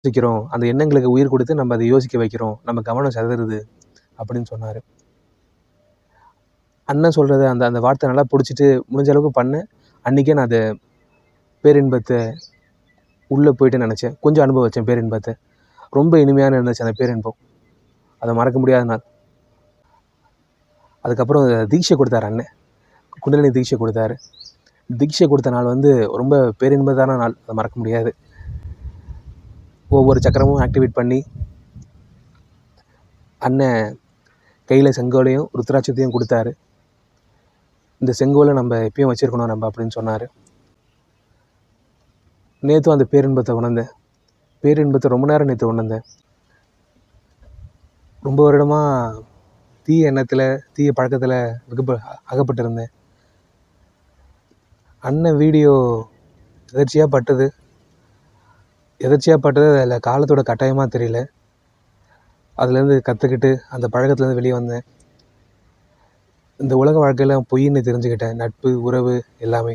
யோசிக்கிறோம் அந்த எண்ணங்களுக்கு உயிர் கொடுத்து நம்ம அதை யோசிக்க வைக்கிறோம் நம்ம கவனம் சிதறுது அப்படின்னு சொன்னார் அண்ணன் சொல்கிறத அந்த அந்த வார்த்தை நல்லா பிடிச்சிட்டு முடிஞ்ச அளவுக்கு பண்ணேன் அன்றைக்கே நான் அதை பேரின்பத்தை உள்ளே போயிட்டு நினச்சேன் கொஞ்சம் அனுபவிச்சேன் பேரின்பத்தை ரொம்ப இனிமையான இருந்துச்சு அந்த பேரின்பம் அதை மறக்க முடியாத நாள் அதுக்கப்புறம் தீட்சை கொடுத்தாரு அண்ணன் குண்டலினி தீட்சை கொடுத்தாரு தீட்சை கொடுத்த நாள் வந்து ரொம்ப பேரின்பதான நாள் அதை மறக்க முடியாது ஒவ்வொரு சக்கரமும் ஆக்டிவேட் பண்ணி அண்ணன் கையில் செங்கோலையும் ருத்ராட்சத்தையும் கொடுத்தாரு இந்த செங்கோலை நம்ம எப்பயும் வச்சுருக்கணும் நம்ம அப்படின்னு சொன்னார் நேற்றும் அந்த பேரின்பத்தை உணர்ந்தேன் பேரின்பத்தை ரொம்ப நேரம் நேற்று உணர்ந்தேன் ரொம்ப வருடமாக தீய எண்ணத்தில் தீய பழக்கத்தில் மிகப்ப அகப்பட்டிருந்தேன் அண்ணன் வீடியோ எதர்ச்சியாக பட்டது எதர்ச்சியாக பட்டது அதில் காலத்தோட கட்டாயமாக தெரியல அதுலேருந்து கற்றுக்கிட்டு அந்த பழக்கத்துலேருந்து வெளியே வந்தேன் இந்த உலக வாழ்க்கையில் பொய்ன்னு தெரிஞ்சுக்கிட்டேன் நட்பு உறவு எல்லாமே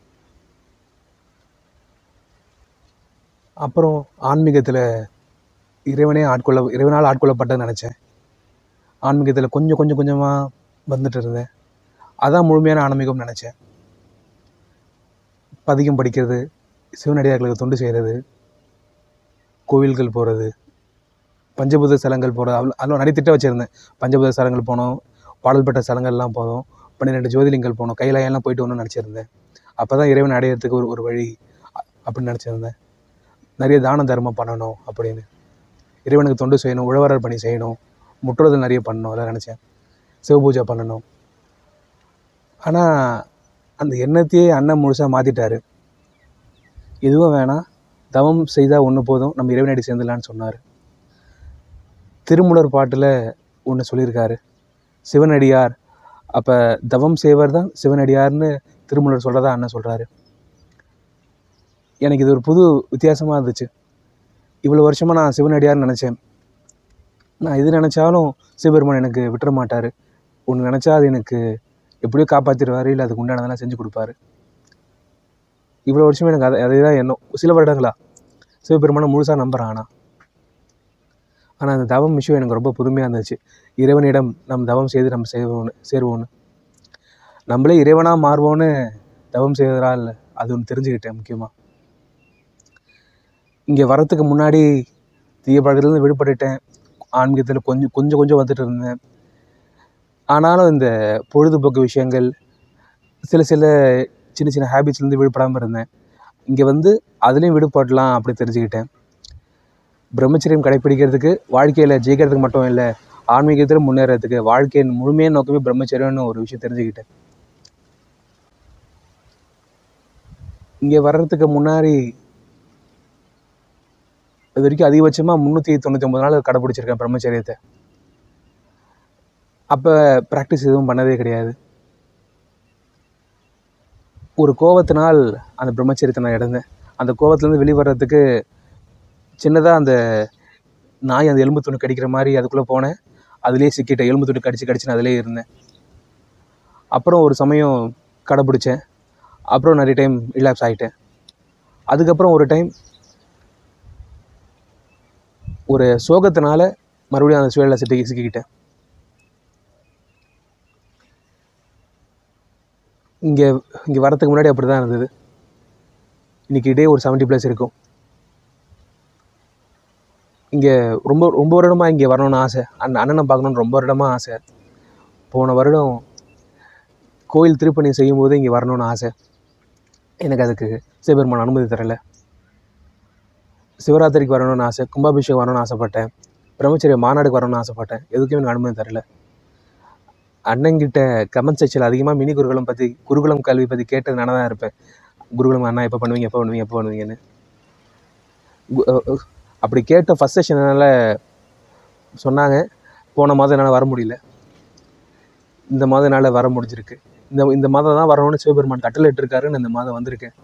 அப்புறம் ஆன்மீகத்தில் இறைவனே ஆட்கொள்ள இறைவனால் ஆட்கொள்ளப்பட்டேன்னு நினச்சேன் ஆன்மீகத்தில் கொஞ்சம் கொஞ்சம் கொஞ்சமாக வந்துட்டு இருந்தேன் அதான் முழுமையான ஆன்மீகம்னு நினச்சேன் பதிகம் படிக்கிறது சிவனடியார்களுக்கு தொண்டு செய்கிறது கோவில்கள் போகிறது பஞ்சபூத ஸ்தலங்கள் போகிறது அவ்வளோ அதில் நிறைய திட்டம் வச்சுருந்தேன் பஞ்சபூத ஸ்தலங்கள் போனோம் பாடல் பெற்ற ஸ்தலங்கள்லாம் போனோம் பன்னிரெண்டு ஜோதிலிங்கள் போனோம் கைலாயெல்லாம் போயிட்டு வரணும்னு நினச்சிருந்தேன் அப்போ தான் இறைவன் அடையிறதுக்கு ஒரு ஒரு வழி அ- அப்படின்னு நினச்சிருந்தேன் நிறைய தான தர்மம் பண்ணணும் அப்படின்னு இறைவனுக்கு தொண்டு செய்யணும் உழவரர் பணி செய்யணும் முற்றுதல் நிறைய பண்ணணும் அதெல்லாம் நினச்சேன் சிவபூஜை பண்ணணும் ஆனால் அந்த எண்ணத்தையே அண்ணன் முழுசாக மாற்றிட்டாரு எதுவும் வேணாம் தவம் செய்தால் ஒன்று போதும் நம்ம இறைவனடி சேர்ந்துடலான்னு சொன்னார் திருமுலர் பாட்டில் ஒன்று சொல்லியிருக்காரு சிவனடியார் அப்போ தவம் செய்வர் தான் சிவனடியார்னு திருமுலர் சொல்கிறதா அண்ணன் சொல்கிறாரு எனக்கு இது ஒரு புது வித்தியாசமாக இருந்துச்சு இவ்வளோ வருஷமாக நான் சிவனடியார்னு நினச்சேன் நான் எது நினச்சாலும் சிவபெருமான் எனக்கு விட்டுற மாட்டார் ஒன்று நினச்சா அது எனக்கு எப்படியோ காப்பாற்றிடுவார் இல்லை அதுக்கு உண்டானதெல்லாம் செஞ்சு கொடுப்பாரு இவ்வளோ வருஷமே எனக்கு அதை அதே தான் எண்ணம் சில வருடங்களா சிவபெருமானை முழுசாக நம்புகிறேன் ஆனால் ஆனால் அந்த தவம் விஷயம் எனக்கு ரொம்ப புதுமையாக இருந்துச்சு இறைவனிடம் நம் தவம் செய்து நம்ம செய்வோன்னு சேருவோன்னு நம்மளே இறைவனாக மாறுவோன்னு தவம் செய்வதால் அது ஒன்று தெரிஞ்சுக்கிட்டேன் முக்கியமாக இங்கே வரத்துக்கு முன்னாடி தீய பழக்கத்துலேருந்து விடுபட்டுட்டேன் ஆன்மீகத்தில் கொஞ்சம் கொஞ்சம் கொஞ்சம் வந்துட்டு இருந்தேன் ஆனாலும் இந்த பொழுதுபோக்கு விஷயங்கள் சில சில சின்ன சின்ன ஹேபிட்ஸ்லேருந்து விடுபடாமல் இருந்தேன் இங்கே வந்து அதுலேயும் விடுபடலாம் அப்படி தெரிஞ்சுக்கிட்டேன் பிரம்மச்சரியம் கடைப்பிடிக்கிறதுக்கு வாழ்க்கையில் ஜெயிக்கிறதுக்கு மட்டும் இல்லை ஆன்மீகத்தில் முன்னேறதுக்கு வாழ்க்கையின் முழுமையான நோக்கமே பிரம்மச்சரியம்னு ஒரு விஷயம் தெரிஞ்சுக்கிட்டேன் இங்கே வர்றதுக்கு முன்னாடி இது வரைக்கும் அதிகபட்சமாக முந்நூற்றி தொண்ணூற்றி ஒம்பது நாள் கடைப்பிடிச்சிருக்கேன் பிரம்மச்சரியத்தை அப்போ ப்ராக்டிஸ் எதுவும் பண்ணதே கிடையாது ஒரு கோவத்தினால் அந்த பிரம்மச்சரியத்தை நான் இழந்தேன் அந்த கோவத்துலேருந்து வெளியே வர்றதுக்கு சின்னதாக அந்த நாய் அந்த எலும்பு துணி கடிக்கிற மாதிரி அதுக்குள்ளே போனேன் அதுலேயே சிக்கிட்டேன் எலும்பு துணி கடிச்சு கடிச்சு நான் அதிலே இருந்தேன் அப்புறம் ஒரு சமயம் கடைப்பிடிச்சேன் அப்புறம் நிறைய டைம் ரிலாக்ஸ் ஆகிட்டேன் அதுக்கப்புறம் ஒரு டைம் ஒரு சோகத்தினால மறுபடியும் அந்த சுழலில் சிட்டி சிக்கிக்கிட்டேன் இங்கே இங்கே வரத்துக்கு முன்னாடி அப்படி தான் இருந்தது இன்றைக்கி டே ஒரு செவன்ட்டி ப்ளஸ் இருக்கும் இங்கே ரொம்ப ரொம்ப வருடமாக இங்கே வரணும்னு ஆசை அண்ணன் அண்ணனை பார்க்கணுன்னு ரொம்ப வருடமாக ஆசை போன வருடம் கோயில் திருப்பணி செய்யும்போது இங்கே வரணும்னு ஆசை எனக்கு அதுக்கு சிவபெருமான் அனுமதி தரலை சிவராத்திரிக்கு வரணும்னு ஆசை கும்பாபிஷேகம் வரணும்னு ஆசைப்பட்டேன் பிரம்மச்சரிய மாநாடுக்கு வரணும்னு ஆசைப்பட்டேன் எதுக்குமே எனக்கு அனுமதி தரல அண்ணங்கிட்ட கமெண்ட் செக்ஷனில் அதிகமாக மினி குருகுலம் பற்றி குருகுலம் கல்வி பற்றி கேட்டது நானாக தான் இருப்பேன் குருகுலம் அண்ணா எப்போ பண்ணுவீங்க எப்போ பண்ணுவீங்க எப்போ பண்ணுவீங்கன்னு கு- அஹ் அஹ் அப்படி கேட்ட ஃபஸ்ட் செஷனால் சொன்னாங்க போன மாதம் என்னால் வர முடியல இந்த மாதம் என்னால் வர முடிஞ்சிருக்கு இந்த இந்த மாதம் தான் வரணும்னு சிவபெருமான் கட்டளை இட்டிருக்காரு நான் இந்த மாதம் வந்திருக்கேன்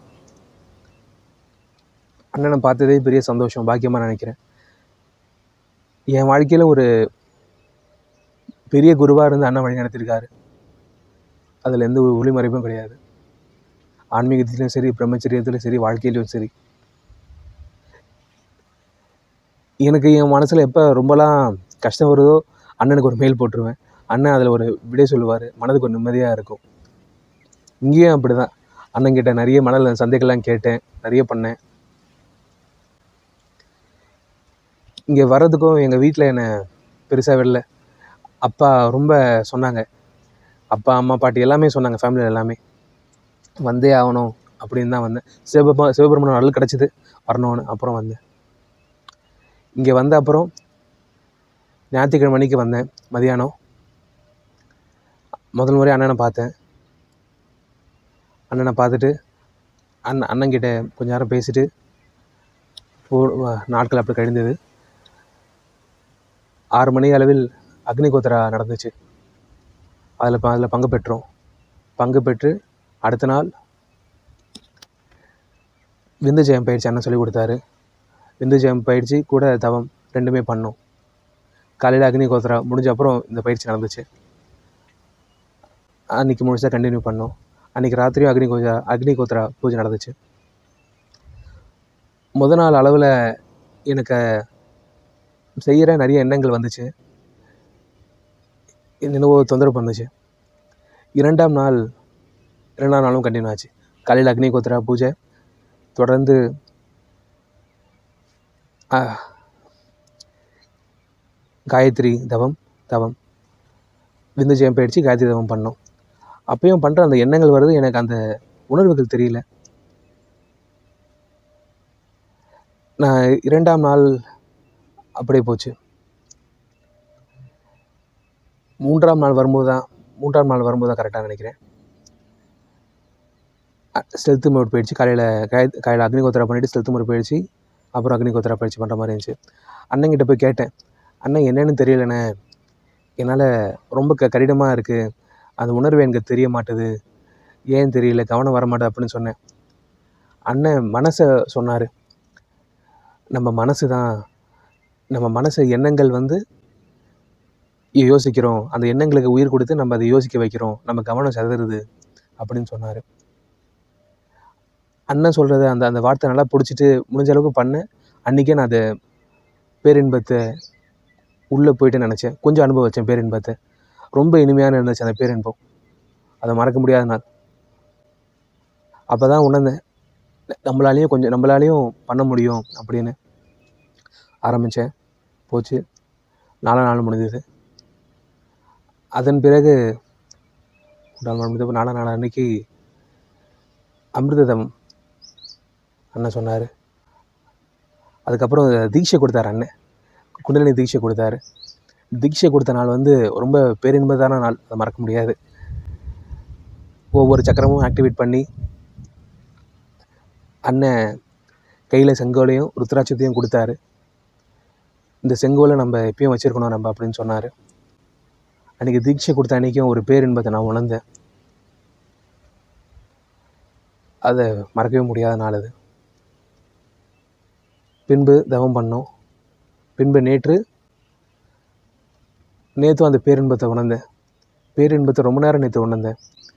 அண்ணனை பார்த்ததே பெரிய சந்தோஷம் பாக்கியமாக நினைக்கிறேன் என் வாழ்க்கையில் ஒரு பெரிய குருவாக இருந்து அண்ணன் வழி நடத்தியிருக்காரு அதில் எந்த ஒரு ஒளிமறைப்பும் கிடையாது ஆன்மீகத்திலையும் சரி பிரம்மச்சரியத்திலும் சரி வாழ்க்கையிலையும் சரி எனக்கு என் மனசில் எப்போ ரொம்பலாம் கஷ்டம் வருதோ அண்ணனுக்கு ஒரு மெயில் போட்டுருவேன் அண்ணன் அதில் ஒரு விடை சொல்லுவார் மனதுக்கு ஒரு நிம்மதியாக இருக்கும் இங்கேயும் அப்படி தான் அண்ணன்கிட்ட நிறைய மனதில் சந்தேகம்லாம் கேட்டேன் நிறைய பண்ணேன் இங்கே வர்றதுக்கும் எங்கள் வீட்டில் என்னை பெருசாக விடல அப்பா ரொம்ப சொன்னாங்க அப்பா அம்மா பாட்டி எல்லாமே சொன்னாங்க ஃபேமிலியில் எல்லாமே வந்தே ஆகணும் அப்படின்னு தான் வந்தேன் சிவபெருமா சிவபெருமான் அருள் கிடச்சிது வரணும்னு அப்புறம் வந்தேன் இங்கே வந்த அப்புறம் ஞாயிற்றுக்கிழமை மணிக்கு வந்தேன் மதியானம் முதல் முறை அண்ணனை பார்த்தேன் அண்ணனை பார்த்துட்டு அண்ணன் அண்ணன்கிட்ட கொஞ்ச நேரம் பேசிட்டு போ நாட்கள் அப்படி கழிந்தது ஆறு மணி அளவில் அக்னி கோத்திரா நடந்துச்சு அதில் அதில் பங்கு பெற்றோம் பங்கு பெற்று அடுத்த நாள் விந்து ஜெயம் பயிற்சி அண்ணன் சொல்லி கொடுத்தாரு விந்து ஜெயம் பயிற்சி கூட தவம் ரெண்டுமே பண்ணோம் காலையில் அக்னி கோத்திரா முடிஞ்ச அப்புறம் இந்த பயிற்சி நடந்துச்சு அன்றைக்கி முழுசாக கண்டினியூ பண்ணோம் அன்றைக்கி ராத்திரியும் அக்னி கோஜா அக்னி கோத்திரா பூஜை நடந்துச்சு முத நாள் அளவில் எனக்கு செய்கிற நிறைய எண்ணங்கள் வந்துச்சு என்னவோ தொந்தரவு பண்ணுச்சு இரண்டாம் நாள் இரண்டாம் நாளும் கண்டினியூ ஆச்சு காலையில் அக்னி கோத்திரா பூஜை தொடர்ந்து ஆ, காயத்ரி தவம் தவம் விந்து ஜெயம் பயிற்சி காயத்ரி தவம் பண்ணோம் அப்பயும் பண்ணுற அந்த எண்ணங்கள் வருது எனக்கு அந்த உணர்வுகள் தெரியல நான் இரண்டாம் நாள் அப்படியே போச்சு மூன்றாம் நாள் வரும்போது தான் மூன்றாம் நாள் வரும்போது தான் கரெக்டாக நினைக்கிறேன் ஸ்டெல்த்து மோட் பயிற்சி காலையில் காய காலையில் அக்னிகோத்திரா பண்ணிவிட்டு ஸ்டெல்த்து மோட் பயிற்சி அப்புறம் அக்னிகோத்திரா பயிற்சி பண்ணுற மாதிரி இருந்துச்சு அண்ணங்கிட்ட போய் கேட்டேன் அண்ணன் என்னன்னு தெரியலண்ணே என்னால் ரொம்ப க கடினமாக இருக்குது அந்த உணர்வு எனக்கு தெரிய மாட்டுது ஏன் தெரியல கவனம் வர மாட்டேது அப்படின்னு சொன்னேன் அண்ணன் மனசை சொன்னார் நம்ம மனசு தான் நம்ம மனசு எண்ணங்கள் வந்து யோ- யோசிக்கிறோம் அந்த எண்ணங்களுக்கு உயிர் கொடுத்து நம்ம அதை யோசிக்க வைக்கிறோம் நம்ம கவனம் சிதறுது அப்படின்னு சொன்னார் அண்ணன் சொல்கிறத அந்த அந்த வார்த்தை நல்லா பிடிச்சிட்டு முடிஞ்ச அளவுக்கு பண்ணேன் அன்றைக்கே நான் அதை பேரின்பத்தை உள்ளே போயிட்டு நினச்சேன் கொஞ்சம் அனுபவிச்சேன் பேரின்பத்தை ரொம்ப இனிமையான இருந்துச்சு அந்த பேரின்பம் அதை மறக்க முடியாத நாள் அப்போ தான் உணர்ந்தேன் நம்மளாலேயும் கொஞ்சம் நம்மளாலேயும் பண்ண முடியும் அப்படின்னு ஆரம்பித்தேன் போச்சு நாலாம் நாள் முடிஞ்சது அதன் பிறகு நாலு நாள் முடிஞ்சப்போ நாலாம் நாள் அன்னைக்கு அமிர்ததம் அண்ணன் சொன்னார் அதுக்கப்புறம் தீட்சை கொடுத்தாரு அண்ணன் குண்டலினி தீட்சை கொடுத்தாரு தீட்சை கொடுத்த நாள் வந்து ரொம்ப பேரின்பதான நாள் அதை மறக்க முடியாது ஒவ்வொரு சக்கரமும் ஆக்டிவேட் பண்ணி அண்ணன் கையில் செங்கோலையும் ருத்ராட்சத்தையும் கொடுத்தாரு இந்த செங்கோலை நம்ம எப்பயும் வச்சுருக்கணும் நம்ம அப்படின்னு சொன்னார் அன்றைக்கி தீட்சை கொடுத்த அன்றைக்கும் ஒரு பேரின்பத்தை நான் உணர்ந்தேன் அதை மறக்கவே முடியாத நாள் அது பின்பு தவம் பண்ணோம் பின்பு நேற்று நேற்றும் அந்த பேரின்பத்தை உணர்ந்தேன் பேரின்பத்தை ரொம்ப நேரம் நேற்று உணர்ந்தேன்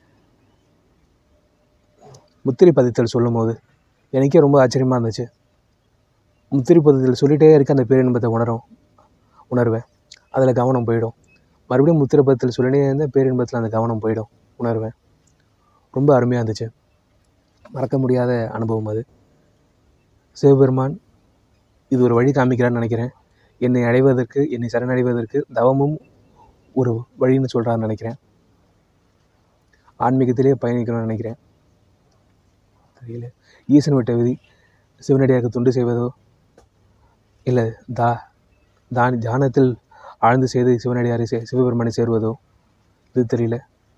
முத்திரை பதித்தல் சொல்லும்போது எனக்கே ரொம்ப ஆச்சரியமாக இருந்துச்சு முத்திரை பதித்தல் சொல்லிகிட்டே இருக்க அந்த பேரின்பத்தை உணரும் உணர்வேன் அதில் கவனம் போயிடும் மறுபடியும் முத்திரை பதித்தல் சொல்லினே இருந்த பேரின்பத்தில் அந்த கவனம் போயிடும் உணர்வேன் ரொம்ப அருமையாக இருந்துச்சு மறக்க முடியாத அனுபவம் அது சிவபெருமான் இது ஒரு வழி காமிக்கிறான்னு நினைக்கிறேன் என்னை அடைவதற்கு என்னை சரணடைவதற்கு தவமும் ஒரு வழின்னு சொல்கிறான்னு நினைக்கிறேன் ஆன்மீகத்திலே பயணிக்கணும்னு நினைக்கிறேன் தெரியல ஈசன் விட்ட விதி சிவனடியாருக்கு தொண்டு செய்வதோ இல்லை தா தானி தியானத்தில் ஆழ்ந்து செய்து சிவனடியாரை சே சிவபெருமானை சேருவதோ இது தெரியல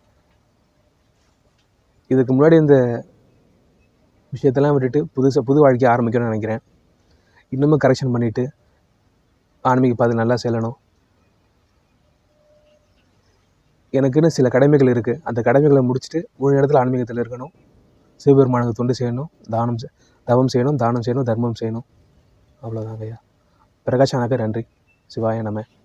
இதுக்கு முன்னாடி இந்த விஷயத்தெல்லாம் விட்டுட்டு புதுசாக புது வாழ்க்கையை ஆரம்பிக்கணும்னு நினைக்கிறேன் இன்னமும் கரெக்ஷன் பண்ணிவிட்டு ஆன்மீக பாதை நல்லா செல்லணும் எனக்குன்னு சில கடமைகள் இருக்குது அந்த கடமைகளை முடிச்சுட்டு முழு இடத்துல ஆன்மீகத்தில் இருக்கணும் சிவபெருமானுக்கு தொண்டு செய்யணும் தானம் செ- தவம் செய்யணும் தானம் செய்யணும் தர்மம் செய்யணும் அவ்வளோதாங்க ஐயா பிரகாஷ் அண்ணாக்கு நன்றி சிவாய நம